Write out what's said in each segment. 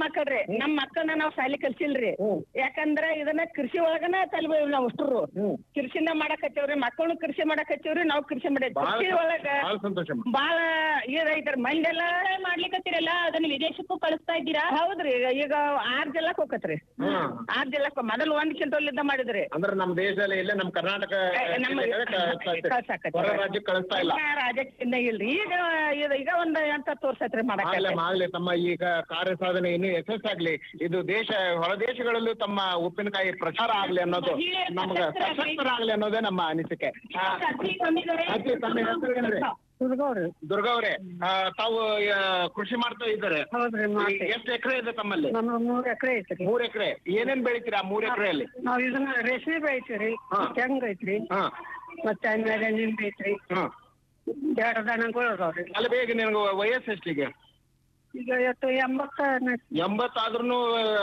ಮಕ್ಕಳ್ರಿ ನಮ್ ಮಕ್ಕಳನ್ನ ನಾವ್ ಶಾಲಿ ಕಲ್ಸಿಲ್ರಿ ಯಾಕಂದ್ರ ಇದನ್ನ ಕೃಷಿ ಒಳಗನ ಕಲ್ಬ ನಾವ್ ಅಷ್ಟ್ರು ಕೃಷಿನ ಮಾಡಕ್ ಹಚ್ಚವ್ರಿ ಮಕ್ಕಳು ಕೃಷಿ ಮಾಡಕ್ ಹಚ್ಚವ್ರಿ ನಾವ್ ಕೃಷಿ ಮಾಡೇವಿ ಬಹಳ ಕೃಷಿ ಒಳಗ ಬಹಳ ಸಂತೋಷ ಬಾಳ ಇದೈತ್ರಿ ಮಂಡೆಲ್ಲ ಮಾಡ್ಲಿಕತ್ತೀರಲ್ಲ ಅದನ್ನ ವಿದೇಶಕ್ಕೂ ಕಳಿಸ್ತಾ ಇದ್ದೀರಾ ಹೌದ್ರಿ ಈಗ ಈಗ ಆರ್ ಜಿಲ್ಲಾಕ್ ಹೋಗತ್ರಿ ಆರ್ ಜಿಲ್ಲಾಕ್ ಮೊದಲು ಒಂದ್ ಕ್ವಿಂಟಲ್ ಇದ್ದ ಮಾಡಿದ್ರಿ ಅಂದ್ರೆ ನಮ್ಮ ದೇಶದಲ್ಲಿ ಇಲ್ಲೇ ನಮ್ಮ ಕರ್ನಾಟಕ ನಮ್ಮ ಕಳ್ಸಾಕತ್ರಿ. ಹೊರ ರಾಜ್ಯಕ್ಕೆ ಕಳಿಸ್ತಾ ಇಲ್ಲ ಇನ್ನ ರಾಜಕೀಯ ಇಲ್ರಿ ಈಗ ಇದು ಈಗ ಒಂದ್ ಎಂಟ್ ಹತ್ತು ವರ್ಷ ಆತ್ರಿ ಮಾಡಕ್ ಆಗ್ಲೇ ಆಗ್ಲಿ ತಮ್ಮ ಈಗ ಕಾರ್ಯ ಸಾಧನೆ ಇನ್ನೂ ಯಶಸ್ಸಾಗ್ಲಿ ಇದು ದೇಶ ಹೊರ ದೇಶಗಳಲ್ಲೂ ತಮ್ಮ ಉಪ್ಪಿನಕಾಯಿ ಪ್ರಚಾರ ಆಗ್ಲಿ ಅನ್ನೋದು ನಮ್ಗೆ ಸಶಕ್ತರಾಗ್ಲಿ ಅನ್ನೋದೇ ನಮ್ಮ ಅನಿಸಿಕೆ ಆ, ಅಜ್ಜಿ ಬಂದಿದ್ದಾರೆ. ಅಜ್ಜಿ, ತಮ್ಮ ಹೆಸರು ಏನ್ರಿ? ಹುಡುಗವ್ರಿ ದುರ್ಗಾ ಅವರೇ ಆ, ತಾವು ಆ, ಕೃಷಿ ಮಾಡ್ತಾ ಇದ್ದಾರೆ ಹೌದ್ರಿ ಮಾಡ್ತೀವಿ. ಎಷ್ಟು ಎಕರೆ ಇದೆ ತಮ್ಮಲ್ಲಿ ನಮ್ಮ ಮೂರ್ ಎಕರೆ ಐತ್ರಿ ಮೂರ್ ಎಕರೆ ಏನೇನ್ ಬೆಳಿತೀರಾ ಆ ಮೂರ್ ಎಕರೆಯಲ್ಲಿ ನಾವ್ ಇದನ್ನ ರೇಷ್ಮೆ ಬೆಳಿತೀವ್ರಿ ಹಾ. ಹೆಂಗ್ ಐತ್ರಿ ಹಾ ಮತ್ತೆ ಆಮೇಲೆ ನಿಂಬೆ ಐತ್ರಿ ಹಾ ಎರಡು ದನಗಳು ಅದಾವ್ರಿ ಅಲ್ಲ ಬೇಗ ನಿನಗೆ ವಯಸ್ಸು ಎಷ್ಟಿಗೆ ಈಗ ಇವತ್ತು ಎಂಬತ್ತ ಎಂಬತ್ತಾದ್ರೂ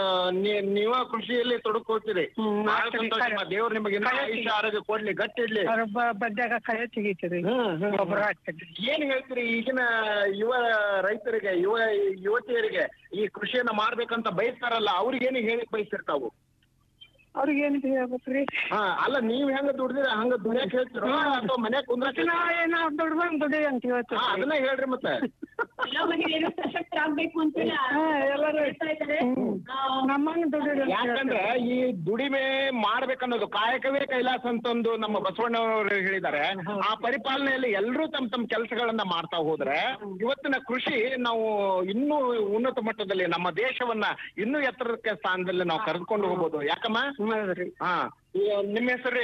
ನೀವ ಕೃಷಿಯಲ್ಲಿ ತೊಡಕೊಳ್ತೀರಿ ಹ್ಮ್, ಬಹಳ ಮಾಡ್ತೀವಿ. ಸಂತೋಷ ದೇವ್ರು ನಿಮಗೆ ಇನ್ನೂ ಕಳೆ ಆಯುಷ್ಯ ಆರೋಗ್ಯ ಕೊಡ್ಲಿ ಗಟ್ಟಿ ಇಡ್ಲಿ ಅವ್ರ ಬಡ್ಡ್ಯಾಗ ಕಳೆ ತೆಗಿತೀರಿ ಹ್ಮ್, ಹ್ಮ್. ಗೊಬ್ಬರ ಹಾಕ್ತೀರಿ ಏನ್ ಹೇಳ್ತೀರಿ ಈಗಿನ ಯುವ ರೈತರಿಗೆ ಯುವ ಯುವತಿಯರಿಗೆ ಈ ಕೃಷಿಯನ್ನ ಮಾಡ್ಬೇಕಂತ ಬಯಸ್ತಾರಲ್ಲ ಅವ್ರಿಗೆ ಏನು ಹೇಳಿ ಬಯಸ್ತಿರ್ತಾವು ಅವ್ರಿಗೆ ಏನ್ ಹೇಳ್ಬೇಕ್ರಿ ಹಾ ಅಲ್ಲ ನೀವ್ ಹೆಂಗ ದುಡ್ದಿರ ಹಂಗ ದುಡಿಯಕ್ ಹೇಳ್ತಿರೋ ಅಥವಾ ಮನ್ಯಾಗ ಕುಂದ್ರಕ್ ನಾವ್ ಏನ ದುಡ್ಡು ಬಂದ್ ದುಡಿ ಅಂತ ಹಾ ಹೇಳ್ತೀವಿ ಅದನ್ನ ಹೇಳ್ರಿ ಮತ್ತೆ ಎಲ್ಲ ಮಹಿಳೆಯರು ಸಶಕ್ತರಾಗ್ಬೇಕು ಅಂತ ಹಾ, ಎಲ್ಲರೂ ಹೇಳ್ತಾ ಇದ್ದಾರೆ ಆ, ನಮ್ಮಂಗ್ ದುಡಿ ಯಾಕಂದ್ರೆ ಈ ದುಡಿಮೆ ಮಾಡ್ಬೇಕನ್ನೋದು ಕಾಯಕವೇ ಕೈಲಾಸ ಅಂತಂದು ನಮ್ಮ ಬಸವಣ್ಣವರು ಹೇಳಿದ್ದಾರೆ ಆ ಪರಿಪಾಲನೆಯಲ್ಲಿ ಎಲ್ಲರೂ ತಮ್ಮ ತಮ್ಮ ಕೆಲಸಗಳನ್ನ ಮಾಡ್ತಾ ಹೋದ್ರೆ ಇವತ್ತಿನ ಕೃಷಿ ನಾವು ಇನ್ನೂ ಉನ್ನತ ಮಟ್ಟದಲ್ಲಿ ನಮ್ಮ ದೇಶವನ್ನ ಇನ್ನೂ ಎತ್ತರಕ್ಕೆ ಸ್ಥಾನದಲ್ಲಿ ನಾವು ಕರೆದುಕೊಂಡು ಹೋಗ್ಬೋದು ಯಾಕಮ್ಮ ಹೌದ್ರಿ ಹಾ ಈ ನಿಮ್ಮ ಹೆಸರು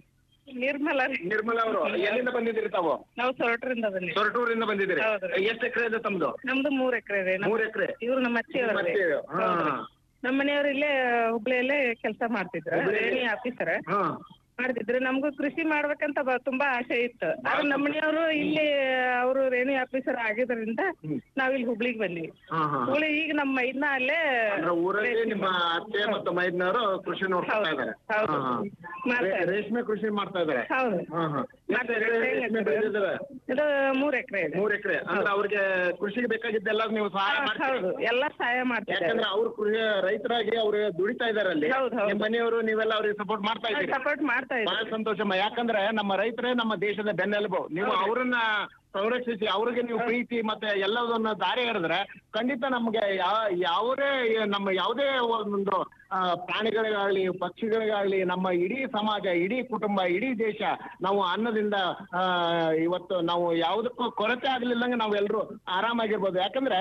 ನಿರ್ಮಲ ರೀ ನಿರ್ಮಲಾ ಅವರು ಎಲ್ಲಿಂದ ಬಂದಿದ್ದೀರಿ ತಾವು ನಾವು ಸೊರಟರಿಂದ ಬಂದ್ವಿ ಸೊರಟೂರಿಂದ ಬಂದಿದ್ದೀರಿ ಹೌದ್ರಿ. ಎಷ್ಟು ಎಕರೆ ಇದೆ ತಮ್ದು ನಮ್ದು ಮೂರ್ ಎಕರೆ ಇದೆ ಮೂರ್ ಎಕರೆ ಇವ್ರು ನಮ್ಮ ಅತ್ತೆಯವ್ರಿ ಮತ್ತೆ, ಹಾ. ನಮ್ಮ ಮನೆಯವ್ರು ಇಲ್ಲೇ ಹುಬ್ಳಿಯಲ್ಲೇ ಕೆಲಸ ಮಾಡ್ತಿದ್ರು ಹುಬ್ಳಿಯಲ್ಲಿ? ರೇಣಿ ಆಫೀಸರ್ ಹಾ ಮಾಡ್ತಿದ್ರು ನಮಗೂ ಕೃಷಿ ಮಾಡ್ಬೇಕಂತ ಬ- ತುಂಬಾ ಆಸೆ ಇತ್ತು ಆದ್ರೆ ನಮ್ಮ ಮನೆಯವರು ಇಲ್ಲಿ ಅವರು ರೇಣಿ ಆಫೀಸರ್ ಆಗಿದ್ರಿಂದ ನಾವ್ ಇಲ್ಲಿ ಹುಬ್ಳಿಗ್ ಬಂದ್ವಿ ಹಾ ಹಾ ಹುಬ್ಳಿ ಈಗ ನಮ್ಮ ಮೈದ್ನ ಅಲ್ಲೇ ಅಂದ್ರೆ ಊರಲ್ಲಿ ನಿಮ್ಮ ಅತ್ತೆ ಮತ್ತು ಮೈದ್ನವರು ಕೃಷಿ ನೋಡ್ತಾ ಹೌದು, ಇದ್ದಾರೆ ಹೌದು. ಹಾ, ಹಾ. ಮಾಡ್ತಾ ರೇ- ರೇಷ್ಮೆ ಕೃಷಿ ಮಾಡ್ತಾ ಇದ್ದಾರೆ ಹೌದು ಹಾ, ಹಾ. ಎಷ್ಟು ಮಾಡ್ತಾ ಎಕರೆ ಇದ್ದಾರೆ. ರೇಷ್ಮೆ ಬೆಳೆದಿದ್ದಾರೆ ಇದು ಮೂರ್ ಎಕರೆ ಇದೆ ಮೂರ್ ಎಕರೆ ಅಂದ್ರೆ ಅವ್ರಿಗೆ ಕೃಷಿಗೆ ಬೇಕಾಗಿದ್ದೆಲ್ಲ ನೀವು ಸಹಾಯ ಮಾಡ್ತೀರಿ ಹೌದು ಎಲ್ಲಾ ಸಹಾಯ ಮಾಡ್ತಿದ್ದಾರೆ ಯಾಕಂದ್ರೆ ಅವ್ರು ಕೃಷಿ ರೈತರಾಗಿ ಅವ್ರು ದುಡಿತಾ ಇದಾರೆ ಅಲ್ಲಿ ಹೌದು, ಹೌದು. ನಿಮ್ಮ ಮನೆಯವರು ನೀವೆಲ್ಲ ಅವ್ರಿಗೆ ಸಪೋರ್ಟ್ ಮಾಡ್ತಾ ಇದ್ದೀರಿ ಸಪೋರ್ಟ್ ಮಾಡ್ತಾ ಬಹಳ ಇದ್ದಾರೆ ಸಂತೋಷಮ್ಮ ಯಾಕಂದ್ರೆ ನಮ್ಮ ರೈತರೇ ನಮ್ಮ ದೇಶದ ಬೆನ್ನೆಲುಬು ನೀವು ಅವರನ್ನ ಸಂರಕ್ಷಿಸಿ ಅವ್ರಿಗೆ ನೀವು ಪ್ರೀತಿ ಮತ್ತೆ ಎಲ್ಲದನ್ನ ದಾರಿ ಎರೆದ್ರೆ ಖಂಡಿತ ನಮ್ಗೆ ಯಾ- ಯಾವುದೇ ನಮ್ಮ ಯಾವುದೇ ಒಂದು ಆ, ಪ್ರಾಣಿಗಳಿಗಾಗ್ಲಿ ಪಕ್ಷಿಗಳಿಗಾಗ್ಲಿ ನಮ್ಮ ಇಡೀ ಸಮಾಜ ಇಡೀ ಕುಟುಂಬ ಇಡೀ ದೇಶ ನಾವು ಅನ್ನದಿಂದ ಆ, ಇವತ್ತು ನಾವು ಯಾವುದಕ್ಕೂ ಕೊರತೆ ಆಗ್ಲಿಲ್ಲಂಗೆ ನಾವೆಲ್ಲರೂ ಆರಾಮಾಗಿರ್ಬೋದು ಯಾಕಂದ್ರೆ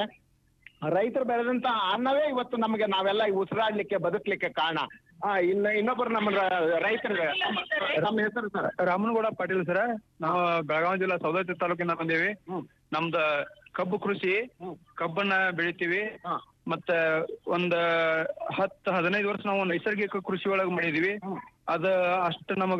ರೈತರು ಬೆಳೆದಂತ ಅನ್ನವೇ ಇವತ್ತು ನಮಗೆ ನಾವೆಲ್ಲ ಈ ಉಸಿರಾಡ್ಲಿಕ್ಕೆ ಬದುಕ್ಲಿಕ್ಕೆ ಕಾರಣ ಆ, ಇನ್ನು ಇನ್ನೊಬ್ಬರು ನಮ್ಮ ರ- ರೈತರಿಗೆ ನಮ್ಮ ಹೆಸರು ಸರ್ ರಾಮನಗೌಡ ಪಾಟೀಲ್ ಸರ ನಾವು ಬೆಳಗಾವಿ ಜಿಲ್ಲಾ ಸೌದತ್ತಿ ತಾಲೂಕಿಂದ ಬಂದೀವಿ ನಮ್ದ ಕಬ್ಬು ಕೃಷಿ ಕಬ್ಬನ್ನ ಬೆಳಿತೀವಿ ಹಾ. ಮತ್ತ ಒಂದ್ ಹತ್ತು ಹದಿನೈದು ವರ್ಷ ನಾವು ನೈಸರ್ಗಿಕ ಕೃಷಿ ಒಳಗ್ ಮಾಡಿದೀವಿ ಅದ ಅಷ್ಟ ನಮಗ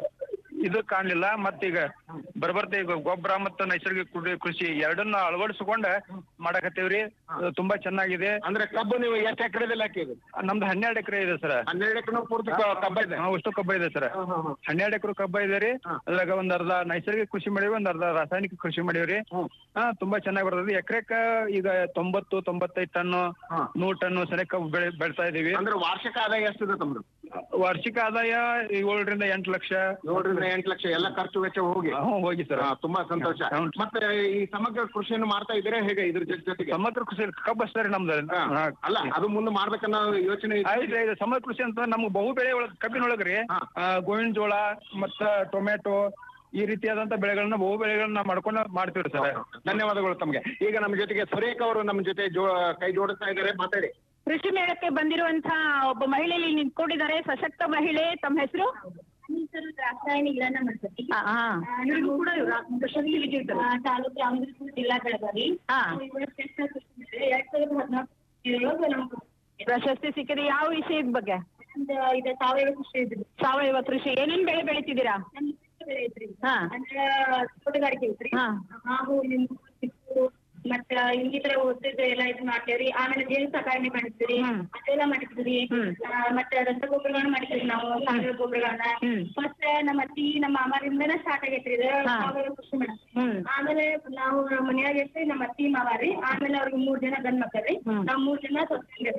ಇದು ಕಾಣ್ಲಿಲ್ಲ ಮತ್ತೀಗ ಬರ್ಬರ್ತ ಈಗ ಗೊಬ್ಬರ ಮತ್ತು ನೈಸರ್ಗಿಕ ಕೃ- ಕೃಷಿ ಎರಡನ್ನ ಅಳವಡಿಸ್ಕೊಂಡ ಮಾಡಕತ್ತೀವ್ರಿ ಅದು ತುಂಬಾ ಚೆನ್ನಾಗಿದೆ ಅಂದ್ರೆ ಕಬ್ಬು ನೀವು ಎಷ್ಟು ಎಕರೆದಲ್ಲಿ ಹಾಕಿದ್ರಿ ನಮ್ದು ಹನ್ನೆರಡು ಎಕರೆ ಇದೆ ಸರ್ ಹನ್ನೆರಡು ಎಕರೆ ಪೂರ್ತಿ ಕ- ಕಬ್ಬ ಇದೆ ಅಷ್ಟು ಕಬ್ಬ ಇದೆ ಸರ್ ಹನ್ನೆರಡು ಎಕರೆ ಕಬ್ಬ ಇದೆ ರೀ ಅದ್ರಾಗ ಒಂದ್ ಅರ್ಧ ನೈಸರ್ಗಿಕ ಕೃಷಿ ಮಾಡೀವಿ ಒಂದ್ ಅರ್ಧ ರಾಸಾಯನಿಕ ಕೃಷಿ ಮಾಡೀವ್ರಿ ಹಾ ತುಂಬಾ ಚೆನ್ನಾಗಿ ಬರ್ತದೆ ಎಕರೆಕ ಈಗ ತೊಂಬತ್ತು ತೊಂಬತ್ತೈದು ಟನ್ನು ನೂರ್ ಟನ್ನು ಸೆನೆ ಕಬ್ಬು ಬೆಳೆ ಬೆಳ್ತಾ ಇದೀವಿ ಅಂದ್ರೆ ವಾರ್ಷಿಕ ಆದಾಯ ಎಷ್ಟಿದೆ ತಮ್ದು ವಾರ್ಷಿಕ ಆದಾಯ ಏಳರಿಂದ ಎಂಟು ಲಕ್ಷ ಏಳರಿಂದ ಎಂಟು ಲಕ್ಷ ಎಲ್ಲ ಖರ್ಚು ವೆಚ್ಚ ಹೋಗಿ ಹ್ಞೂ ಹೋಗಿ ಸರ್ ಹಾ, ತುಂಬಾ ಸಂತೋಷ ಹೌದು. ಮತ್ತೆ ಈ ಸಮಗ್ರ ಕೃಷಿಯನ್ನು ಮಾಡ್ತಾ ಇದ್ದೀರಾ ಹೇಗೆ ಇದ್ರ ಜೊತೆ ಜೊತೆಗೆ ಸಮಗ್ರ ಕೃಷಿ ಕಬ್ಬು ಅಷ್ಟೇ ರೀ ನಮ್ದು ಹಾ. ಹಾ. ಅಲ್ಲ ಅದು ಮುಂದೆ ಮಾಡ್ಬೇಕನ್ನೋ ಯೋಚನೆ ಇದೆ. ಆಯ್ತು ಇದು ಸಮಗ್ರ ಕೃಷಿ ಅಂತ ನಮ್ಗೆ ಬಹು ಬೆಳೆ ಒಳಗ್ ಕಬ್ಬಿನೊಳಗ್ರಿ ಹಾ. ಆ, ಗೋವಿನ ಜೋಳ ಮತ್ತ ಟೊಮೆಟೊ ಈ ರೀತಿಯಾದಂತ ಬೆಳೆಗಳನ್ನ ಬಹು ಬೆಳೆಗಳನ್ನ ಮಾಡ್ಕೊಂಡು ಮಾಡ್ತೀವಿ ಸರ್ ಧನ್ಯವಾದಗಳು ತಮಗೆ ಈಗ ನಮ್ಮ ಜೊತೆಗೆ ಸುರೇಖ ಅವರು ನಮ್ಮ ಜೊತೆ ಜೋ ಕೈ ಜೋಡಿಸ್ತಾ ಇದ್ದಾರೆ ಮಾತಾಡಿ ಕೃಷಿ ಮೇಳಕ್ಕೆ ಬಂದಿರುವಂತಹ ಒಬ್ಬ ಮಹಿಳೆ ಇಲ್ಲಿ ನಿಂತ್ಕೊಂಡಿದ್ದಾರೆ ಸಶಕ್ತ ಮಹಿಳೆ ತಮ್ಮ ಹೆಸರು ರಾಸಾಯನ ಇಲಾನ ಮಾಡ್ತೀವಿ ಇವ್ರಿಗೂ ಕೂಡ ಪ್ರಶಸ್ತಿ ವಿಜೇತರು. ತಾಲೂಕು ಅಮೃತಪುರ ಜಿಲ್ಲಾ ಬೆಳಗಾವಿ ಹಾ. ಎರಡ್ ಸಾವಿರದ ಹದಿನಾಲ್ಕು ನಮ್ಗೆ ಪ್ರಶಸ್ತಿ ಸಿಕ್ಕಿದೆ ಯಾವ ವಿಷಯದ ಬಗ್ಗೆ ಒಂದು ಇದು ಸಾವಯವ ಕೃಷಿ ಇದ್ರಿ ಸಾವಯವ ಕೃಷಿ ಏನೇನ್ ಬೆಳೆ ಬೆಳಿತಿದ್ದೀರಾ ನಮ್ ಇಷ್ಟು ಬೆಳೆ ಐತ್ರಿ ಹಾ. ಅಂದ್ರ ತೋಟಗಾರಿಕೆ ಐತ್ರಿ ಹಾ. ಹಾಗು ನಿಂಬು ಚಿಕ್ಕು ಮತ್ತ ಇನ್ನಿತರ ಓದಿದ್ದು ಎಲ್ಲ ಇದು ಮಾಡ್ತೇವ್ರಿ ಆಮೇಲೆ ಜೇನು ಸಾಕಾಣೆ ಮಾಡಿದ್ವಿ ಹ್ಮ್. ಅದೆಲ್ಲ ಮಾಡಿದ್ವಿ ಹ್ಮ್. ಮತ್ತೆ ರಸಗೊಬ್ಬರಗಳನ್ನ ಮಾಡಿದ್ವಿ ನಾವು ಸಾವಯವ ಗೊಬ್ಬರಗಳನ್ನ ಹ್ಮ್. ಫಸ್ಟ್ ನಮ್ಮ ಅತ್ತಿ ನಮ್ಮ ಮಾಮಾರಿಂದನ ಸ್ಟಾರ್ಟ್ ಆಗೈತ್ರಿ ಇದು ಹಾ. ಸಾವಯವ ಕೃಷಿ ಮೇಡಮ್ ಹ್ಮ್. ಆಮೇಲೆ ನಾವು ನಮ್ಮ ಮನ್ಯಾಗ ಇರ್ತೀವಿ ನಮ್ಮ ಅತ್ತಿ ಮಾವ ರೀ ಆಮೇಲೆ ಅವ್ರಿಗೆ ಮೂರ್ ಜನ ಗಂಡ್ ಮಕ್ಕಳ್ರಿ ಹ್ಮ್. ನಾವ್ ಮೂರ್ ಜನ ಸೊಸೆ